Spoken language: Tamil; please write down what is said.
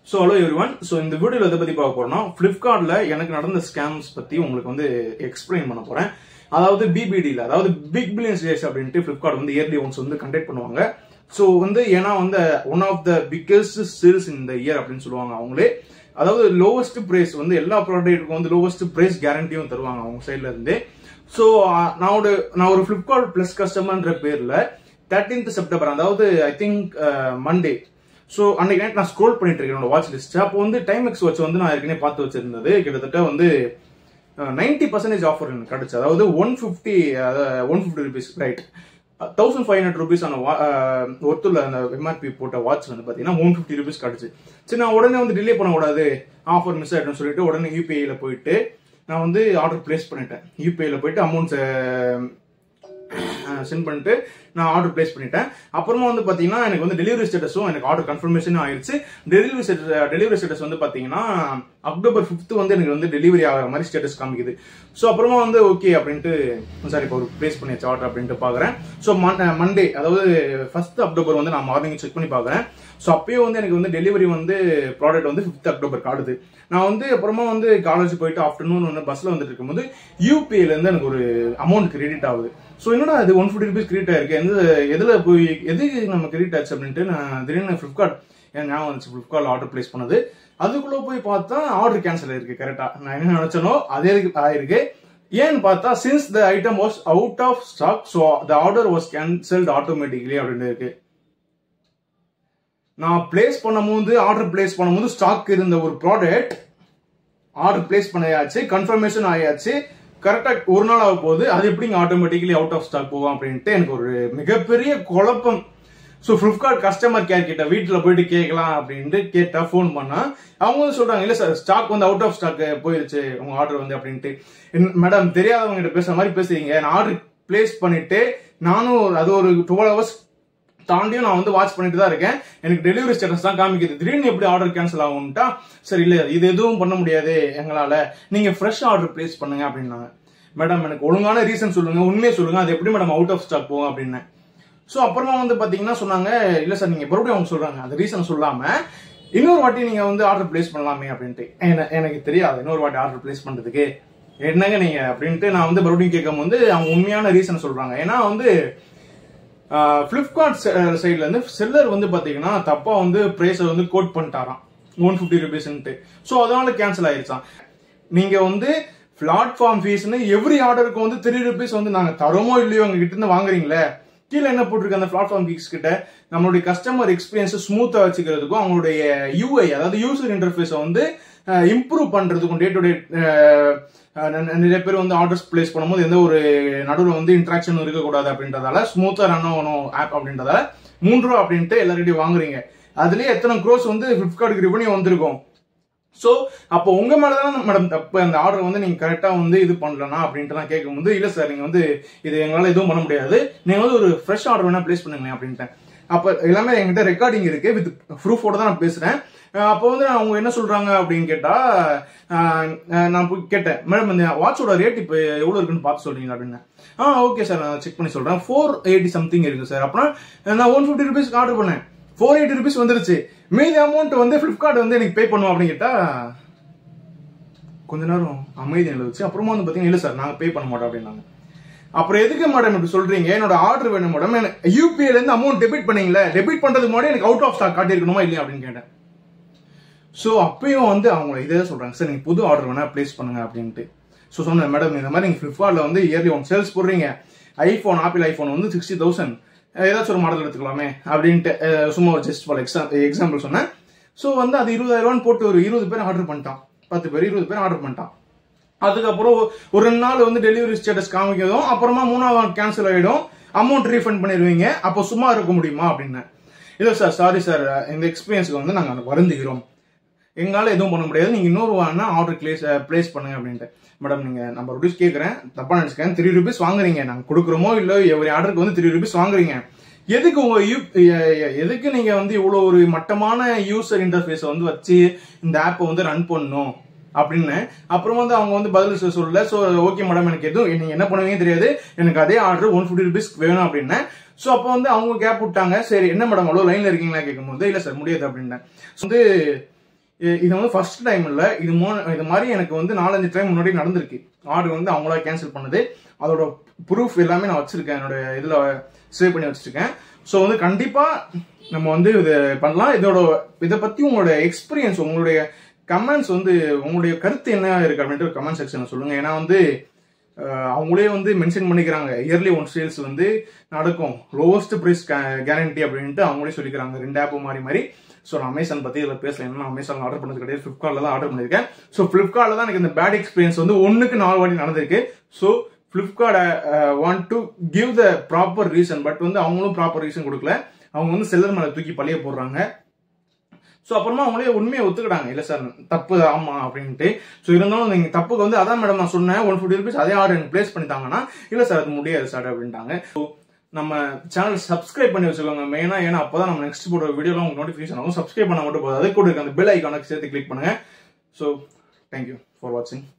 so hello everyone so இந்த வீடியோவில் எதை பற்றி பார்க்க போறோம்னா ஃப்ளிப்கார்ட்டில் எனக்கு நடந்த ஸ்கேம்ஸ் பற்றி உங்களுக்கு வந்து எக்ஸ்பிளைன் பண்ண போகிறேன் அதாவது பிபிடியில் அதாவது பிக் பில்லியன்ஸ் டேஸ் அப்படின்ட்டு ஃப்ளிப்கார்ட் வந்து இயர்லி ஒன்ஸ் வந்து கண்டக்ட் பண்ணுவாங்க ஸோ வந்து ஏன்னா வந்து one of the biggest sales இந்த இயர் அப்படின்னு சொல்லுவாங்க அவங்களே அதாவது லோவஸ்ட் பிரைஸ் வந்து எல்லா ப்ராடக்ட்டுக்கும் வந்து லோவஸ்ட் பிரைஸ் கேரண்டியும் தருவாங்க அவங்க சைட்ல இருந்து ஸோ நான் ஒரு நான் ஒரு ஃப்ளிப்கார்ட் பிளஸ் கஸ்டமர்ன்ற பேர்ல தேர்ட்டீன்த் செப்டம்பர் அதாவது ஐ திங்க் மண்டே ஸோ அன்னைக்கு நைட் நான் ஸ்க்ரோல் பண்ணிட்டு இருக்கேன் என்னோட வாட்ச் லிஸ்ட் அப்போ வந்து டைம் எக்ஸ் வாட்ச் வந்து நான் ஏற்கனவே பார்த்து வச்சிருந்தது கிட்டத்தட்ட வந்து நைன்டி பர்சன்டேஜ் ஆஃபர் எனக்கு கிடைச்சு அதாவது one fifty one fifty rupees right thousand five hundred rupees ஆன ஒருத்துல அந்த எம்ஆர்பி போட்ட வாட்ச் வந்து பார்த்தீங்கன்னா ஒன் ஃபிஃப்டி ருபீஸ் கிடச்சி சரி நான் உடனே வந்து டிலே பண்ணக்கூடாது ஆஃபர் மிஸ் ஆகிடும்னு சொல்லிட்டு உடனே யூபிஐல போயிட்டு நான் வந்து ஆர்டர் பிளேஸ் பண்ணிட்டேன் யூபிஐல போயிட்டு அமௌண்ட்ஸ் சென்ட் பண்ணிட்டு நான் ஆர்டர் பிளேஸ் பண்ணிட்டேன் அப்புறமா வந்து பாத்தீங்கன்னா எனக்கு வந்து டெலிவரி ஸ்டேட்டஸும் எனக்கு ஆர்டர் கன்ஃபர்மேஷனும் ஆயிடுச்சு டெலிவரி டெலிவரி ஸ்டேட்டஸ் வந்து பாத்தீங்கன்னா அக்டோபர் ஃபிஃப்த் வந்து எனக்கு வந்து டெலிவரி ஆகிற மாதிரி ஸ்டேட்டஸ் காமிக்குது ஸோ அப்புறமா வந்து ஓகே அப்படின்ட்டு சாரி இப்போ ஒரு பிளேஸ் பண்ணியாச்சு ஆர்டர் அப்படின்ட்டு பாக்குறேன் ஸோ மண்டே அதாவது ஃபர்ஸ்ட் அக்டோபர் வந்து நான் மார்னிங் செக் பண்ணி பாக்குறேன் ஸோ அப்பயே வந்து எனக்கு வந்து டெலிவரி வந்து ப்ராடக்ட் வந்து ஃபிஃப்த் அக்டோபர் காடுது நான் வந்து அப்புறமா வந்து காலேஜ் போயிட்டு ஆஃப்டர்நூன் வந்து பஸ்ல வந்துட்டு இருக்கும்போது யூபிஐல இருந்து எனக்கு ஒரு அமௌண்ட் கிரெடிட் ஆகுது ஸோ என்னடா அது ஒன் ஃபிஃப்டி ருபீஸ் கிரெடிட் ஆயிருக்கு எந்த எதுல போய் எதுக்கு நம்ம கிரெடிட் ஆச்சு அப்படின்ட்டு நான் திடீர்னு ஃபிளிப்கார்ட் என் ஞாபகம் வந்துச்சு ஃபிளிப்கார்ட் ஆர்டர் பிளேஸ் பண்ணது அதுக்குள்ள போய் பார்த்தா ஆர்டர் கேன்சல் ஆயிருக்கு கரெக்டா நான் என்ன நினைச்சனோ அதே ஆயிருக்கு ஏன்னு பார்த்தா since the item was out of stock so the order was cancelled automatically அப்படின்னு இருக்கு நான் பிளேஸ் பண்ணும்போது ஆர்டர் பிளேஸ் பண்ணும்போது ஸ்டாக் இருந்த ஒரு ப்ராடக்ட் ஆர்டர் பிளேஸ் பண்ணியாச்சு கன்ஃபர்மேஷன் ஆயாச்சு கரெக்டா ஒரு நாள் ஆக போகுது அது எப்படிங்க ஆட்டோமேட்டிக்கலி அவுட் ஆஃப் ஸ்டாக் போகும் அப்படின்ட்டு எனக்கு ஒரு மிகப்பெரிய குழப்பம் ஸோ ஃபிளிப்கார்ட் கஸ்டமர் கேர் கிட்ட வீட்டில் போயிட்டு கேட்கலாம் அப்படின்ட்டு கேட்டா ஃபோன் பண்ணா அவங்க வந்து சொல்றாங்க இல்ல சார் ஸ்டாக் வந்து அவுட் ஆஃப் ஸ்டாக் போயிருச்சு உங்க ஆர்டர் வந்து அப்படின்ட்டு மேடம் தெரியாதவங்க கிட்ட பேசுற மாதிரி பேசுறீங்க நான் ஆர்டர் பிளேஸ் பண்ணிட்டு நானும் அது ஒரு டுவெல் ஹவர்ஸ் தாண்டியும் நான் வந்து வாட்ச் பண்ணிட்டு தான் இருக்கேன் எனக்கு டெலிவரி ஸ்டேட்டஸ் தான் காமிக்குது திடீர்னு எப்படி ஆர்டர் கேன்சல் ஆகும்ட்டா சரி இல்ல இது எதுவும் பண்ண முடியாது எங்களால நீங்க ஃப்ரெஷ் ஆர்டர் பிளேஸ் பண்ணுங்க அப்படின்னாங்க மேடம் எனக்கு ஒழுங்கான ரீசன் சொல்லுங்க உண்மையை சொல்லுங்க அது எப்படி மேடம் அவுட் ஆஃப் ஸ்டாக் போகும் அப்படின்னு ஸோ அப்புறமா வந்து பாத்தீங்கன்னா சொன்னாங்க இல்ல சார் நீங்க மறுபடியும் அவங்க சொல்றாங்க அந்த ரீசன் சொல்லாம இன்னொரு வாட்டி நீங்க வந்து ஆர்டர் பிளேஸ் பண்ணலாமே அப்படின்ட்டு எனக்கு தெரியாது இன்னொரு வாட்டி ஆர்டர் பிளேஸ் பண்றதுக்கு என்னங்க நீங்க அப்படின்ட்டு நான் வந்து மறுபடியும் கேட்கும் போது அவங்க உண்மையான ரீசன் சொல்றாங்க ஏன்னா வந்து பிளிப்கார்ட் சைட்ல இருந்து செல்லர் வந்து பாத்தீங்கன்னா தப்பா வந்து பிரைஸ் வந்து கோட் பண்ணிட்டாராம் ஒன் பிப்டி ருபீஸ்ன்ட்டு ஸோ அதனால கேன்சல் ஆயிருச்சான் நீங்க வந்து பிளாட்ஃபார்ம் ஃபீஸ்னு எவ்ரி ஆர்டருக்கு வந்து த்ரீ ருபீஸ் வந்து நாங்க தரோமோ இல்லையோ உங்க கிட்ட இருந்து வாங்குறீங்களே கீழே என்ன போட்டிருக்கு அந்த பிளாட்ஃபார்ம் ஃபீஸ் கிட்ட நம்மளுடைய கஸ்டமர் எக்ஸ்பீரியன்ஸ் ஸ்மூத்தா வச்சுக்கிறதுக்கும் அவங்களுடைய யூஐ அதாவது யூசர் இன்டர்ஃபேஸை வந்து இம்ப்ரூவ் பண்றதுக்கும் டே டு டே நிறைய பேர் வந்து ஆர்டர்ஸ் பிளேஸ் பண்ணும்போது எந்த ஒரு நடுவில் வந்து இன்ட்ராக்ஷன் இருக்கக்கூடாது அப்படின்றதால ஸ்மூத்தா ரன் ஆகணும் ஆப் அப்படின்றதால மூன்று ரூபா அப்படின்ட்டு எல்லாரையும் வாங்குறீங்க அதுலயே எத்தனை க்ரோஸ் வந்து பிளிப்கார்ட்டுக்கு ரிவன்யூ வந்திருக்கும் ஸோ அப்போ உங்க மேலதான் மேடம் தப்பு அந்த ஆர்டர் வந்து நீங்க கரெக்டா வந்து இது பண்ணலனா அப்படின்ட்டு நான் கேட்கும்போது இல்ல சார் நீங்க வந்து இது எங்களால எதுவும் பண்ண முடியாது நீங்க வந்து ஒரு ஃப்ரெஷ் ஆர்டர் வேணா பிளேஸ் பண்ணுங்க அப்படின்ட்டேன் அப்ப எல்லாமே என்கிட்ட ரெக்கார்டிங் இருக்கு வித் ப்ரூஃபோட தான் நான் பேசுறேன் அப்போ வந்து அவங்க என்ன சொல்றாங்க அப்படின்னு கேட்டா நான் போய் கேட்டேன் மேடம் இந்த வாட்சோட ரேட் இப்போ எவ்வளவு இருக்குன்னு பார்த்து சொல்றீங்க அப்படின்னு ஆ ஓகே சார் நான் செக் பண்ணி சொல்றேன் ஃபோர் எயிட்டி சம்திங் இருக்கு சார் அப்புறம் நான் ஒன் ஃபிஃப்டி ருபீஸ்க்கு ஆர்டர் பண்ணேன் ஃபோர் எயிட்டி ருபீஸ் வந்துருச்சு மீதி அமௌண்ட் வந்து பிளிப்கார்ட் வந்து எனக்கு பே பண்ணுவோம் அப்படின்னு கேட்டா கொஞ்ச நேரம் அமைதி நிலவுச்சு அப்புறமா வந்து பாத்தீங்கன்னா இல்ல சார் நாங்க பே பண்ண மாட்டோம் அப்படின்னாங்க அப்புறம் எதுக்கு மேடம் இப்படி சொல்றீங்க என்னோட ஆர்டர் வேணும் மேடம் யூபிஐல இருந்து அமௌண்ட் டெபிட் பண்ணீங்களே டெபிட் பண்றதுக்கு முன்னாடி எனக்கு அவுட் ஆஃப் ஸ்டாக் காட்டியிருக்கணுமா இல்லையா அப்படின்னு கேட்டேன் ஸோ அப்பயும் வந்து அவங்க இதே சொல்றாங்க சார் நீங்க புது ஆர்டர் வேணா பிளேஸ் பண்ணுங்க அப்படின்ட்டு ஸோ சொன்னேன் மேடம் இந்த மாதிரி நீங்க ஃபிளிப்கார்ட்ல வந்து இயர்லி ஒன் சேல்ஸ் போடுறீங்க ஐபோன் ஆப்பிள் ஐபோன் வந்து சிக்ஸ்டி தௌசண்ட் ஏதாச்சும் ஒரு மாடல் எடுத்துக்கலாமே அப்படின்ட்டு சும்மா ஒரு ஜஸ்ட் ஃபார் எக்ஸாம் எக்ஸாம்பிள் சொன்னேன் ஸோ வந்து அது இருபதாயிரம் ரூபான்னு போட்டு ஒரு இருபது பேர் ஆர்டர் பண்ணிட்டான் பத்து பேர் இருபது பேர் ஆர்டர் பண்ணிட்டான் அதுக்கப்புறம் ஒரு ரெண்டு நாள் வந்து டெலிவரி ஸ்டேட்டஸ் காமிக்கதும் அப்புறமா மூணாவது கேன்சல் ஆகிடும் அமௌண்ட் ரீஃபண்ட் பண்ணிடுவீங்க அப்போ சும்மா இருக்க முடியுமா அப்படின்னு இல்லை சார் சாரி சார் இந்த எக்ஸ்பீரியன்ஸ்க்கு வந்து நாங்கள் வருந்துகிறோம் எங்களால் எதுவும் பண்ண முடியாது நீங்கள் இன்னொரு வேணா ஆர்டர் பிளேஸ் பிளேஸ் பண்ணுங்க அப்படின்ட்டு மேடம் நீங்கள் நம்ம ருபீஸ் கேட்குறேன் தப்பா நினச்சிக்கிறேன் த்ரீ ருபீஸ் வாங்குறீங்க நாங்கள் கொடுக்குறோமோ இல்லை எவ்வளோ ஆர்டருக்கு வந்து த்ரீ ருபீஸ் வாங்குறீங்க எதுக்கு உங்க யூ எதுக்கு நீங்க வந்து இவ்வளவு ஒரு மட்டமான யூசர் இன்டர்ஃபேஸ் வந்து வச்சு இந்த ஆப்பை வந்து ரன் பண்ணணும் அப்படின்னு அப்புறம் வந்து அவங்க வந்து பதில் சொல்லல ஸோ ஓகே மேடம் எனக்கு எதுவும் நீங்க என்ன பண்ணுவீங்க தெரியாது எனக்கு அதே ஆர்டர் ஒன் ஃபிஃப்டி ருபீஸ் வேணும் அப்படின்னு ஸோ அப்போ வந்து அவங்க கேப் விட்டாங்க சரி என்ன மேடம் அவ்வளோ லைன்ல இருக்கீங்களா கேட்கும்போது இல்ல சார் முடியாது அப்படின்னேன் வந்து இ- இது வந்து ஃபர்ஸ்ட் டைம் இல்ல இது மோ இது மாதிரி எனக்கு வந்து நாலஞ்சு டைம் முன்னாடி நடந்திருக்கு ஆர்டர் வந்து அவங்களா கேன்சல் பண்ணது அதோட ப்ரூஃப் எல்லாமே நான் வச்சிருக்கேன் என்னோட இதுல சேவ் பண்ணி வச்சிருக்கேன் ஸோ வந்து கண்டிப்பா நம்ம வந்து இது பண்ணலாம் இதோட இதை பத்தி உங்களோட எக்ஸ்பீரியன்ஸ் உங்களுடைய கமெண்ட்ஸ் வந்து உங்களுடைய கருத்து என்ன இருக்கு அப்படின்ட்டு கமெண்ட் செக்ஷன்ல சொல்லுங்க ஏன்னா வந்து அஹ், அவங்களே வந்து மென்ஷன் பண்ணிக்கிறாங்க இயர்லி ஒன் சேல்ஸ் வந்து நடக்கும் லோவஸ்ட் ப்ரைஸ் கேரண்டி அப்படின்ட்டு அவங்களே சொல்லிக்கிறாங்க ரெண்டு ஆப் மாறி மாதிரி ஸோ நான் அமேசான் பத்தி இதில் பேசல ஏன்னா அமேசான் ஆர்டர் பண்ணது கிடையாது ஃபிளிப்கார்ட்ல தான் ஆர்டர் பண்ணியிருக்கேன் ஸோ ஃபிளிப்கார்ட்ல தான் எனக்கு இந்த பேட் எக்ஸ்பீரியன்ஸ் வந்து ஒன்றுக்கு நாலு வாட்டி நடந்திருக்கு so Flipkart want to give the proper reason but வந்து அவங்களும் ப்ராப்பர் ரீசன் கொடுக்கல அவங்க வந்து செல்லர் மேலே தூக்கி பழிய போடுறாங்க ஸோ அப்புறமா அவங்களே உண்மையை ஒத்துக்கிட்டாங்க இல்லை சார் தப்பு ஆமா அப்படின்ட்டு ஸோ இருந்தாலும் நீங்க தப்புக்கு வந்து அதான் மேடம் நான் சொன்னேன் ஒன் ஃபிஃப்டி ருபீஸ் அதே ஆர்டர் எனக்கு பிளேஸ் பண்ணிட்டாங்கன்னா இல்லை சார் அது முடியாது சார் அப்படின்ட்டாங்க ஸோ நம்ம சேனல் சப்ஸ்கிரைப் பண்ணி வச்சுக்கோங்க மெயினா ஏன்னா அப்பதான் நம்ம நெக்ஸ்ட் போடுற வீடியோலாம் உங்களுக்கு நோட்டிஃபிகேஷன் ஆகும் சப்ஸ்கிரைப் பண்ண மட்டும் போதும் அதே கூட இருக்க அந்த பெல் ஐக்கானுக்கு சேர்த்து கிளிக் பண்ணுங்க ஸோ தேங்க்யூ ஃபார் வாட்சிங்